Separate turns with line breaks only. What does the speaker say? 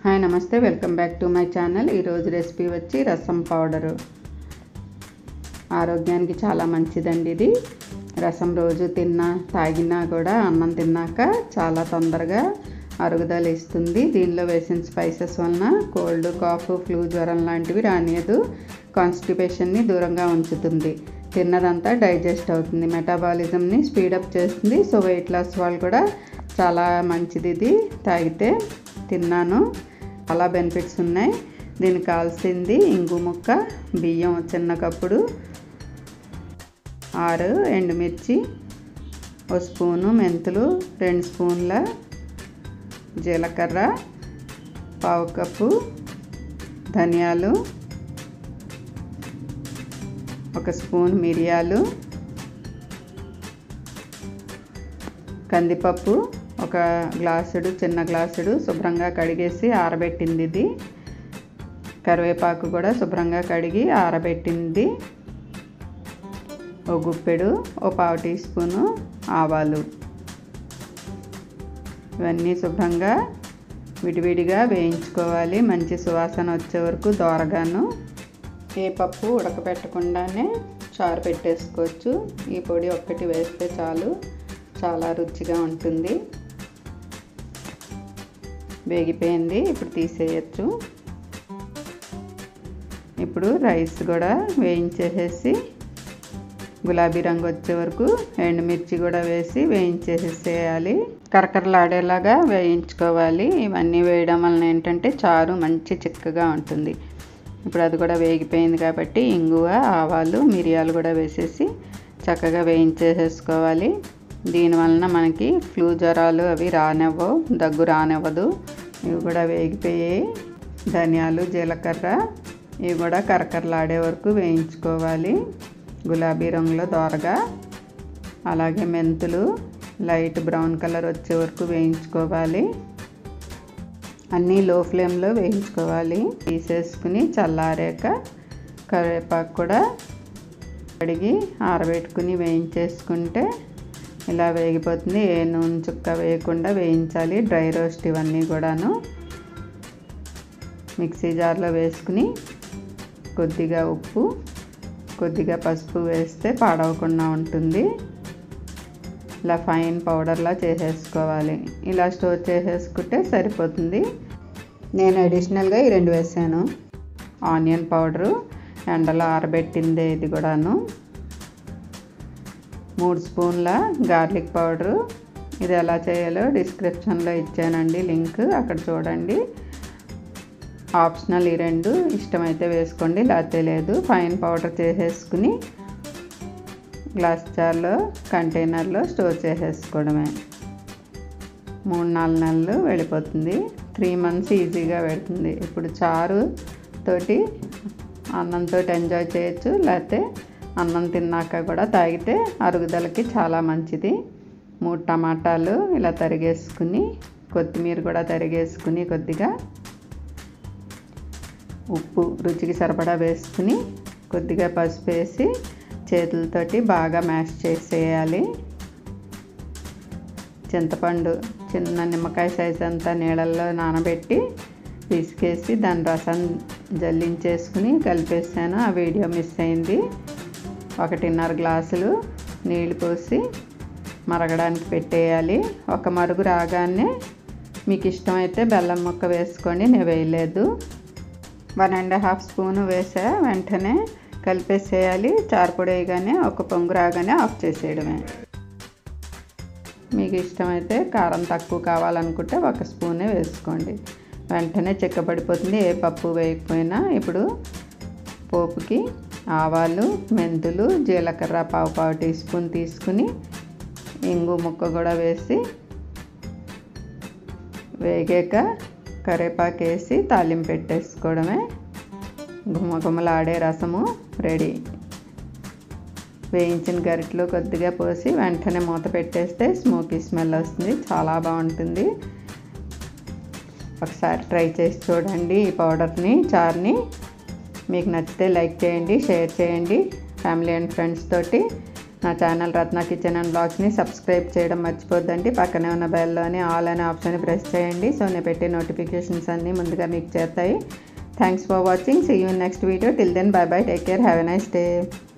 hi నమస్తే welcome back to my channel ఈరోజు recipe వచ్చి రసం పౌడరు ఆరోగ్యానికి చాలా మంచిదండి ఇది రసం రోజు తిన్నా తాగినా కూడా అన్నం తిన్నాక చాలా తొందరగా అరుగుదల ఇస్తుంది దీనిలో వేసిన స్పైసెస్ వలన కోల్డ్ కాఫ్ ఫ్లూ జ్వరం లాంటివి రానియదు కాన్స్టిపేషన్ని దూరంగా ఉంచుతుంది తిన్నదంతా డైజెస్ట్ అవుతుంది మెటాబాలిజంని స్పీడప్ చేస్తుంది సో వెయిట్ లాస్ వాళ్ళు కూడా చాలా మంచిది ఇది తాగితే తిన్నాను చాలా బెనిఫిట్స్ ఉన్నాయి దీనికి కావాల్సింది ఇంగు ముక్క బియ్యం చిన్న కప్పుడు ఆరు ఎండుమిర్చి ఒక స్పూను మెంతులు రెండు స్పూన్ల జీలకర్ర పావు కప్పు ధనియాలు ఒక స్పూన్ మిరియాలు కందిపప్పు ఒక గ్లాసుడు చిన్న గ్లాసుడు శుభ్రంగా కడిగేసి ఆరబెట్టింది ఇది కరివేపాకు కూడా శుభ్రంగా కడిగి ఆరబెట్టింది ఓ గుప్పెడు ఓ పావు టీ స్పూను ఆవాలు ఇవన్నీ శుభ్రంగా విడివిడిగా వేయించుకోవాలి మంచి సువాసన వచ్చే వరకు దోరగాను ఏ పప్పు ఉడకబెట్టకుండానే చారు పెట్టేసుకోవచ్చు ఈ పొడి ఒక్కటి వేస్తే చాలు చాలా రుచిగా ఉంటుంది వేగిపోయింది ఇప్పుడు తీసేయచ్చు ఇప్పుడు రైస్ కూడా వేయించేసేసి గులాబీ రంగు వచ్చే వరకు ఎండుమిర్చి కూడా వేసి వేయించేసేసేయాలి కరకరలాడేలాగా వేయించుకోవాలి ఇవన్నీ వేయడం వలన ఏంటంటే చారు మంచి చిక్కగా ఉంటుంది ఇప్పుడు అది కూడా వేగిపోయింది కాబట్టి ఇంగువ ఆవాలు మిరియాలు కూడా వేసేసి చక్కగా వేయించేసేసుకోవాలి దీనివలన మనకి ఫ్లూ జ్వరాలు అవి రానివ్వవు దగ్గు రానివ్వదు ఇవి కూడా వేగిపోయాయి ధనియాలు జీలకర్ర ఇవి కూడా కరకరలాడే వరకు వేయించుకోవాలి గులాబీ రంగులో దోరగా అలాగే మెంతులు లైట్ బ్రౌన్ కలర్ వచ్చే వరకు వేయించుకోవాలి అన్నీ లో ఫ్లేమ్లో వేయించుకోవాలి తీసేసుకుని చల్లారాక కరివేపాకు కూడా కడిగి ఆరబెట్టుకుని వేయించేసుకుంటే ఇలా వేగిపోతుంది ఏ నూనె చుక్క వేయకుండా వేయించాలి డ్రై రోస్ట్ ఇవన్నీ కూడాను మిక్సీ జార్లో వేసుకుని కొద్దిగా ఉప్పు కొద్దిగా పసుపు వేస్తే పాడవకుండా ఉంటుంది ఇలా ఫైన్ పౌడర్లా చేసేసుకోవాలి ఇలా స్టోర్ చేసేసుకుంటే సరిపోతుంది నేను అడిషనల్గా ఈ రెండు వేసాను ఆనియన్ పౌడరు ఎండలో ఆరబెట్టిందే ఇది కూడాను మూడు స్పూన్ల గార్లిక్ పౌడరు ఇది ఎలా చేయాలో డిస్క్రిప్షన్లో ఇచ్చానండి లింక్ అక్కడ చూడండి ఆప్షనల్ ఈ రెండు ఇష్టమైతే వేసుకోండి లేకపోతే లేదు ఫైన్ పౌడర్ చేసేసుకుని గ్లాస్ జార్లో కంటైనర్లో స్టోర్ చేసేసుకోవడమే మూడు నాలుగు నెలలు వెళ్ళిపోతుంది త్రీ మంత్స్ ఈజీగా పెడుతుంది ఇప్పుడు చారు తోటి అన్నంతో ఎంజాయ్ చేయొచ్చు లేకపోతే అన్నం తిన్నాక కూడా తాగితే అరుగుదలకి చాలా మంచిది మూడు టమాటాలు ఇలా తరిగేసుకుని కొత్తిమీర కూడా తరిగేసుకుని కొద్దిగా ఉప్పు రుచికి సరిపడా వేసుకుని కొద్దిగా పసుపు వేసి చేతులతోటి బాగా మ్యాష్ చేసేయాలి చింతపండు చిన్న నిమ్మకాయ సైజ్ అంతా నీళ్ళల్లో నానబెట్టి పిసికేసి దాని రసం జల్లించేసుకుని కలిపేసాను ఆ వీడియో మిస్ అయింది ఒకటిన్నర గ్లాసులు నీళ్ళు పోసి మరగడానికి పెట్టేయాలి ఒక మరుగు రాగానే మీకు ఇష్టమైతే బెల్లం ముక్క వేసుకోండి నేను వేయలేదు వన్ అండ్ హాఫ్ స్పూన్ వేసా వెంటనే కలిపేసేయాలి చారుపొడి వేయగానే ఒక పొంగు రాగానే ఆఫ్ చేసేయడమే మీకు ఇష్టమైతే కారం తక్కువ కావాలనుకుంటే ఒక స్పూనే వేసుకోండి వెంటనే చెక్కబడిపోతుంది ఏ పప్పు వేయకపోయినా ఇప్పుడు పోపుకి ఆవాలు మెంతులు జీలకర్ర పావు పావు టీ స్పూన్ తీసుకుని ఇంగు ముక్క కూడా వేసి వేగాక కరివేపాకు వేసి తాలింపు పెట్టేసుకోవడమే గుమగుమలాడే రసము రెడీ వేయించిన గరిటలో కొద్దిగా పోసి వెంటనే మూత పెట్టేస్తే స్మోకీ స్మెల్ వస్తుంది చాలా బాగుంటుంది ఒకసారి ట్రై చేసి చూడండి ఈ పౌడర్ని చార్ని మీకు నచ్చితే లైక్ చేయండి షేర్ చేయండి ఫ్యామిలీ అండ్ ఫ్రెండ్స్ తోటి నా ఛానల్ రత్న కిచెన్ అండ్ బ్లాగ్స్ని సబ్స్క్రైబ్ చేయడం మర్చిపోద్దండి పక్కనే ఉన్న బెల్లోని ఆల్ అనే ఆప్షన్ ప్రెస్ చేయండి సో నేను పెట్టే నోటిఫికేషన్స్ అన్నీ ముందుగా మీకు చేస్తాయి thanks for watching see you next video till then bye bye take care have a nice day